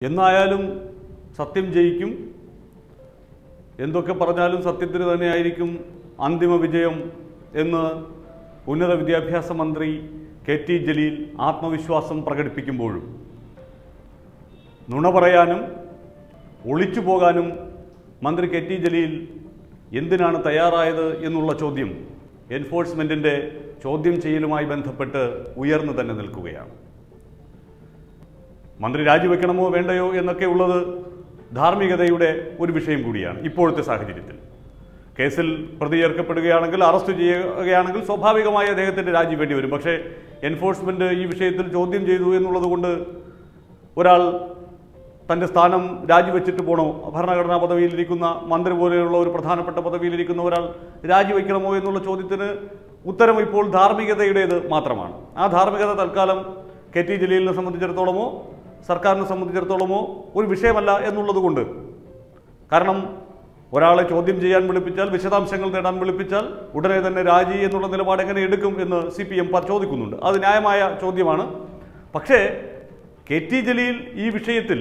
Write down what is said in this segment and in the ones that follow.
എന്നായാലും സത്യം ജയിക്കും എന്തൊക്കെ പറഞ്ഞാലും സത്യത്തിന് തന്നെയായിരിക്കും അന്തിമ വിജയം എന്ന് ഉന്നത വിദ്യാഭ്യാസ മന്ത്രി കെ ടി ജലീൽ ആത്മവിശ്വാസം പ്രകടിപ്പിക്കുമ്പോഴും നുണ പറയാനും ഒളിച്ചു പോകാനും മന്ത്രി കെ ടി ജലീൽ എന്തിനാണ് തയ്യാറായത് എന്നുള്ള ചോദ്യം എൻഫോഴ്സ്മെൻറ്റിൻ്റെ ചോദ്യം ചെയ്യലുമായി ബന്ധപ്പെട്ട് ഉയർന്നു തന്നെ നിൽക്കുകയാണ് മന്ത്രി രാജിവെക്കണമോ വേണ്ടയോ എന്നൊക്കെ ഉള്ളത് ധാർമ്മികതയുടെ ഒരു വിഷയം കൂടിയാണ് ഇപ്പോഴത്തെ സാഹചര്യത്തിൽ കേസിൽ പ്രതി ചേർക്കപ്പെടുകയാണെങ്കിൽ അറസ്റ്റ് ചെയ്യുകയാണെങ്കിൽ സ്വാഭാവികമായി അദ്ദേഹത്തിൻ്റെ രാജി വേണ്ടി വരും പക്ഷേ എൻഫോഴ്സ്മെൻറ്റ് ഈ വിഷയത്തിൽ ചോദ്യം ചെയ്തു എന്നുള്ളത് കൊണ്ട് ഒരാൾ തൻ്റെ സ്ഥാനം രാജിവെച്ചിട്ട് പോകണോ ഭരണഘടനാ പദവിയിലിരിക്കുന്ന മന്ത്രി പോലെയുള്ള ഒരു പ്രധാനപ്പെട്ട പദവിയിലിരിക്കുന്ന ഒരാൾ രാജിവെക്കണമോ എന്നുള്ള ചോദ്യത്തിന് ഉത്തരം ഇപ്പോൾ ധാർമ്മികതയുടേത് മാത്രമാണ് ആ ധാർമ്മികത തൽക്കാലം കെ ടി ജലീലിനെ സംബന്ധിച്ചിടത്തോളമോ സർക്കാരിനെ സംബന്ധിച്ചിടത്തോളമോ ഒരു വിഷയമല്ല എന്നുള്ളത് കൊണ്ട് കാരണം ഒരാളെ ചോദ്യം ചെയ്യാൻ വിളിപ്പിച്ചാൽ വിശദാംശങ്ങൾ നേടാൻ വിളിപ്പിച്ചാൽ ഉടനെ തന്നെ രാജി എന്നുള്ള നിലപാട് എങ്ങനെ എടുക്കും എന്ന് സി പി എം ചോദിക്കുന്നുണ്ട് അത് ന്യായമായ ചോദ്യമാണ് പക്ഷേ കെ ടി ജലീൽ ഈ വിഷയത്തിൽ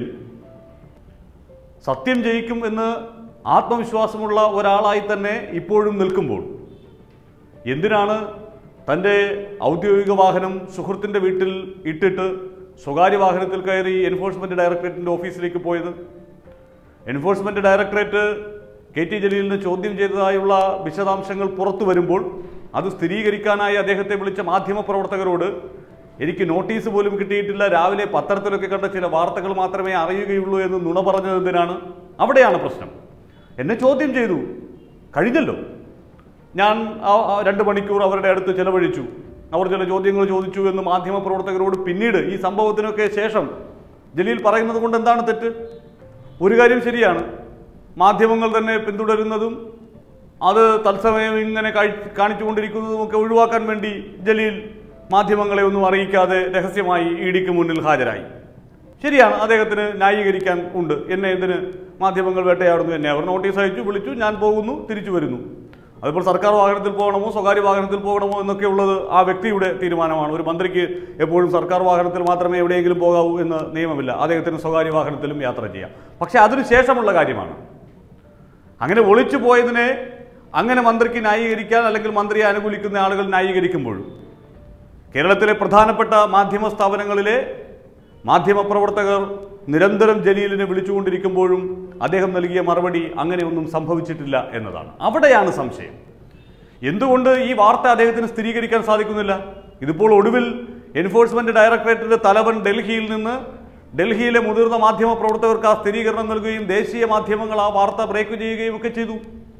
സത്യം ജയിക്കും എന്ന് ആത്മവിശ്വാസമുള്ള ഒരാളായി തന്നെ ഇപ്പോഴും നിൽക്കുമ്പോൾ എന്തിനാണ് തൻ്റെ ഔദ്യോഗിക വാഹനം സുഹൃത്തിൻ്റെ വീട്ടിൽ ഇട്ടിട്ട് സ്വകാര്യ വാഹനത്തിൽ കയറി എൻഫോഴ്സ്മെൻറ്റ് ഡയറക്ടറേറ്റിൻ്റെ ഓഫീസിലേക്ക് പോയത് എൻഫോഴ്സ്മെൻറ്റ് ഡയറക്ടറേറ്റ് കെ ടി ജലീലിനെ ചോദ്യം ചെയ്തതായുള്ള വിശദാംശങ്ങൾ പുറത്തു വരുമ്പോൾ അത് സ്ഥിരീകരിക്കാനായി അദ്ദേഹത്തെ വിളിച്ച മാധ്യമപ്രവർത്തകരോട് എനിക്ക് നോട്ടീസ് പോലും കിട്ടിയിട്ടില്ല രാവിലെ പത്രത്തിലൊക്കെ കണ്ട ചില വാർത്തകൾ മാത്രമേ അറിയുകയുള്ളൂ എന്ന് നുണ പറഞ്ഞത് എന്തിനാണ് അവിടെയാണ് പ്രശ്നം എന്നെ ചോദ്യം ചെയ്തു കഴിഞ്ഞല്ലോ ഞാൻ ആ- ആ രണ്ട് മണിക്കൂർ അവരുടെ അടുത്ത് ചെലവഴിച്ചു അവർ ചില ചോദ്യങ്ങൾ ചോദിച്ചു എന്ന് മാധ്യമപ്രവർത്തകരോട് പിന്നീട് ഈ സംഭവത്തിനൊക്കെ ശേഷം ജലീൽ പറയുന്നത് കൊണ്ട് എന്താണ് തെറ്റ് ഒരു കാര്യം ശരിയാണ് മാധ്യമങ്ങൾ തന്നെ പിന്തുടരുന്നതും അത് തത്സമയം ഇങ്ങനെ കാഴ്- കാണിച്ചുകൊണ്ടിരിക്കുന്നതും ഒക്കെ ഒഴിവാക്കാൻ വേണ്ടി ജലീൽ മാധ്യമങ്ങളെ ഒന്നും അറിയിക്കാതെ രഹസ്യമായി ഇ ഡിക്ക് മുന്നിൽ ഹാജരായി ശരിയാണ് അദ്ദേഹത്തിന് ന്യായീകരിക്കാൻ ഉണ്ട് എന്നെ എന്തിന് മാധ്യമങ്ങൾ വേട്ടയാടുന്നു എന്നെ അവർ നോട്ടീസ് അയച്ചു വിളിച്ചു ഞാൻ പോകുന്നു തിരിച്ചു വരുന്നു അതിപ്പോൾ സർക്കാർ വാഹനത്തിൽ പോകണമോ സ്വകാര്യ വാഹനത്തിൽ പോകണമോ എന്നൊക്കെ ഉള്ളത് ആ വ്യക്തിയുടെ തീരുമാനമാണ് ഒരു മന്ത്രിക്ക് എപ്പോഴും സർക്കാർ വാഹനത്തിൽ മാത്രമേ എവിടെയെങ്കിലും പോകാവൂ എന്ന് നിയമമില്ല അദ്ദേഹത്തിന് സ്വകാര്യ വാഹനത്തിലും യാത്ര ചെയ്യാം പക്ഷേ അതിനു ശേഷമുള്ള കാര്യമാണ് അങ്ങനെ ഒളിച്ചു പോയതിനെ അങ്ങനെ മന്ത്രിക്ക് ന്യായീകരിക്കാൻ അല്ലെങ്കിൽ മന്ത്രിയെ അനുകൂലിക്കുന്ന ആളുകൾ ന്യായീകരിക്കുമ്പോഴും കേരളത്തിലെ പ്രധാനപ്പെട്ട മാധ്യമ സ്ഥാപനങ്ങളിലെ മാധ്യമപ്രവർത്തകർ നിരന്തരം ജലീലിനെ വിളിച്ചുകൊണ്ടിരിക്കുമ്പോഴും അദ്ദേഹം നൽകിയ മറുപടി അങ്ങനെയൊന്നും സംഭവിച്ചിട്ടില്ല എന്നതാണ് അവിടെയാണ് സംശയം എന്തുകൊണ്ട് ഈ വാർത്ത അദ്ദേഹത്തിന് സ്ഥിരീകരിക്കാൻ സാധിക്കുന്നില്ല ഇതിപ്പോൾ ഒടുവിൽ എൻഫോഴ്സ്മെന്റ് ഡയറക്ടറേറ്റിന്റെ തലവൻ ഡൽഹിയിൽ നിന്ന് ഡൽഹിയിലെ മുതിർന്ന മാധ്യമ പ്രവർത്തകർക്ക് ആ സ്ഥിരീകരണം നൽകുകയും ദേശീയ മാധ്യമങ്ങൾ ആ വാർത്ത ബ്രേക്ക് ചെയ്യുകയും ഒക്കെ ചെയ്തു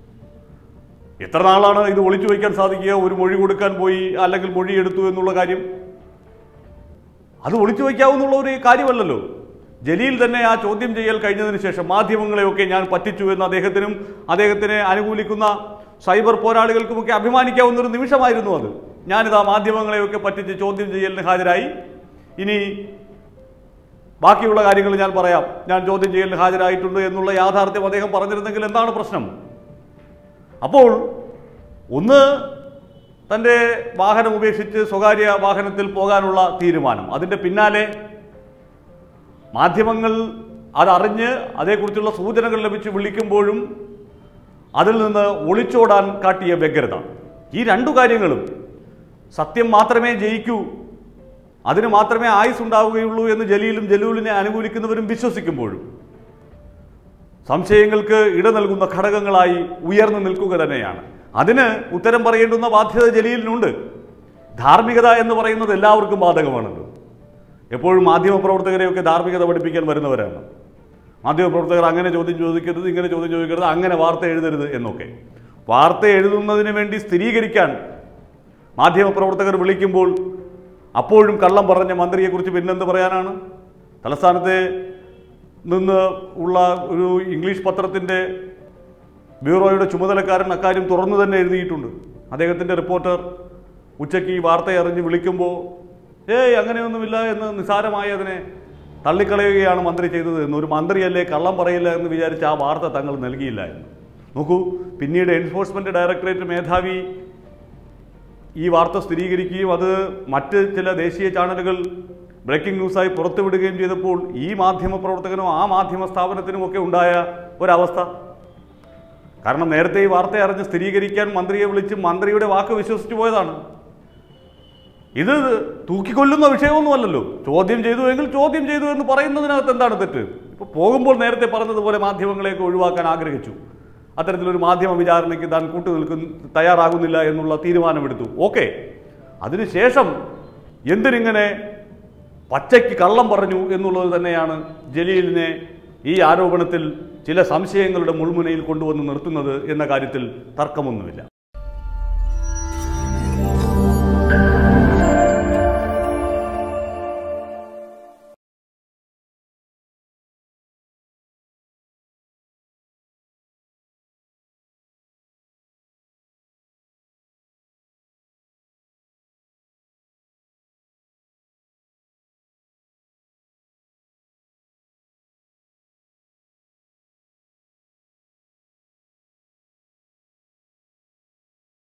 എത്ര നാളാണ് ഇത് ഒളിച്ചു വയ്ക്കാൻ സാധിക്കുക ഒരു മൊഴി കൊടുക്കാൻ പോയി അല്ലെങ്കിൽ മൊഴി എടുത്തു എന്നുള്ള കാര്യം അത് ഒളിച്ചു വയ്ക്കാവുന്നുള്ള ഒരു കാര്യമല്ലല്ലോ ജലീൽ തന്നെ ആ ചോദ്യം ചെയ്യൽ കഴിഞ്ഞതിന് ശേഷം മാധ്യമങ്ങളെയൊക്കെ ഞാൻ പറ്റിച്ചു എന്ന് അദ്ദേഹത്തിനും അദ്ദേഹത്തിനെ അനുകൂലിക്കുന്ന സൈബർ പോരാളികൾക്കുമൊക്കെ അഭിമാനിക്കാവുന്ന ഒരു നിമിഷമായിരുന്നു അത് ഞാനിതാ മാധ്യമങ്ങളെയൊക്കെ പറ്റിച്ച് ചോദ്യം ചെയ്യലിന് ഹാജരായി ഇനി ബാക്കിയുള്ള കാര്യങ്ങൾ ഞാൻ പറയാം ഞാൻ ചോദ്യം ചെയ്യലിന് ഹാജരായിട്ടുണ്ട് എന്നുള്ള യാഥാർത്ഥ്യം അദ്ദേഹം പറഞ്ഞിരുന്നെങ്കിൽ എന്താണ് പ്രശ്നം അപ്പോൾ ഒന്ന് തൻ്റെ വാഹനം ഉപേക്ഷിച്ച് സ്വകാര്യ വാഹനത്തിൽ പോകാനുള്ള തീരുമാനം അതിൻ്റെ പിന്നാലെ മാധ്യമങ്ങൾ അതറിഞ്ഞ് അതേക്കുറിച്ചുള്ള സൂചനകൾ ലഭിച്ച് വിളിക്കുമ്പോഴും അതിൽ നിന്ന് ഒളിച്ചോടാൻ കാട്ടിയ വ്യഗ്രത ഈ രണ്ടു കാര്യങ്ങളും സത്യം മാത്രമേ ജയിക്കൂ അതിന് മാത്രമേ ആയുസ് ഉണ്ടാവുകയുള്ളൂ എന്ന് ജലീലും ജലൂലിനെ അനുകൂലിക്കുന്നവരും വിശ്വസിക്കുമ്പോഴും സംശയങ്ങൾക്ക് ഇട നൽകുന്ന ഘടകങ്ങളായി ഉയർന്നു നിൽക്കുക തന്നെയാണ് അതിന് ഉത്തരം പറയേണ്ടുന്ന ബാധ്യത ജലീലിനുണ്ട് ധാർമ്മികത എന്ന് പറയുന്നത് എല്ലാവർക്കും ബാധകമാണല്ലോ എപ്പോഴും മാധ്യമപ്രവർത്തകരെയൊക്കെ ധാർമ്മികത പഠിപ്പിക്കാൻ വരുന്നവരാണ് മാധ്യമപ്രവർത്തകർ അങ്ങനെ ചോദ്യം ചോദിക്കരുത് ഇങ്ങനെ ചോദ്യം ചോദിക്കരുത് അങ്ങനെ വാർത്ത എഴുതരുത് എന്നൊക്കെ വാർത്ത എഴുതുന്നതിന് വേണ്ടി സ്ഥിരീകരിക്കാൻ മാധ്യമപ്രവർത്തകർ വിളിക്കുമ്പോൾ അപ്പോഴും കള്ളം പറഞ്ഞ മന്ത്രിയെക്കുറിച്ച് പിന്നെന്ത് പറയാനാണ് തലസ്ഥാനത്തെ നിന്ന് ഉള്ള ഒരു ഇംഗ്ലീഷ് പത്രത്തിൻ്റെ ബ്യൂറോയുടെ ചുമതലക്കാരൻ അക്കാര്യം തുറന്നു തന്നെ എഴുതിയിട്ടുണ്ട് അദ്ദേഹത്തിൻ്റെ റിപ്പോർട്ടർ ഉച്ചയ്ക്ക് ഈ വാർത്ത അറിഞ്ഞ് വിളിക്കുമ്പോൾ ഏയ് അങ്ങനെയൊന്നുമില്ല എന്ന് നിസാരമായി അതിനെ തള്ളിക്കളയുകയാണ് മന്ത്രി ചെയ്തത് എന്ന് ഒരു മന്ത്രിയല്ലേ കള്ളം പറയില്ല എന്ന് വിചാരിച്ച് ആ വാർത്ത തങ്ങൾ നൽകിയില്ല എന്ന് നോക്കൂ പിന്നീട് എൻഫോഴ്സ്മെൻറ്റ് ഡയറക്ടറേറ്റ് മേധാവി ഈ വാർത്ത സ്ഥിരീകരിക്കുകയും അത് മറ്റ് ചില ദേശീയ ചാനലുകൾ ബ്രേക്കിംഗ് ന്യൂസായി പുറത്തുവിടുകയും ചെയ്തപ്പോൾ ഈ മാധ്യമ പ്രവർത്തകനോ ആ മാധ്യമ സ്ഥാപനത്തിനുമൊക്കെ ഉണ്ടായ ഒരവസ്ഥ കാരണം നേരത്തെ ഈ വാർത്ത അറിഞ്ഞ് സ്ഥിരീകരിക്കാൻ മന്ത്രിയെ വിളിച്ച് മന്ത്രിയുടെ വാക്ക് വിശ്വസിച്ചു പോയതാണ് ഇത് തൂക്കിക്കൊല്ലുന്ന വിഷയമൊന്നുമല്ലല്ലോ ചോദ്യം ചെയ്തു എങ്കിൽ ചോദ്യം ചെയ്തു എന്ന് പറയുന്നതിനകത്ത് എന്താണ് തെറ്റ് ഇപ്പോൾ പോകുമ്പോൾ നേരത്തെ പറഞ്ഞതുപോലെ മാധ്യമങ്ങളെയൊക്കെ ഒഴിവാക്കാൻ ആഗ്രഹിച്ചു അത്തരത്തിലൊരു മാധ്യമ വിചാരണയ്ക്ക് താൻ കൂട്ടുനിൽക്കുന്ന തയ്യാറാകുന്നില്ല എന്നുള്ള തീരുമാനമെടുത്തു ഓക്കെ അതിനുശേഷം എന്തിനിങ്ങനെ പച്ചയ്ക്ക് കള്ളം പറഞ്ഞു എന്നുള്ളത് തന്നെയാണ് ജലീലിനെ ഈ ആരോപണത്തിൽ ചില സംശയങ്ങളുടെ മുൾമുനയിൽ കൊണ്ടുവന്ന് നിർത്തുന്നത് എന്ന കാര്യത്തിൽ തർക്കമൊന്നുമില്ല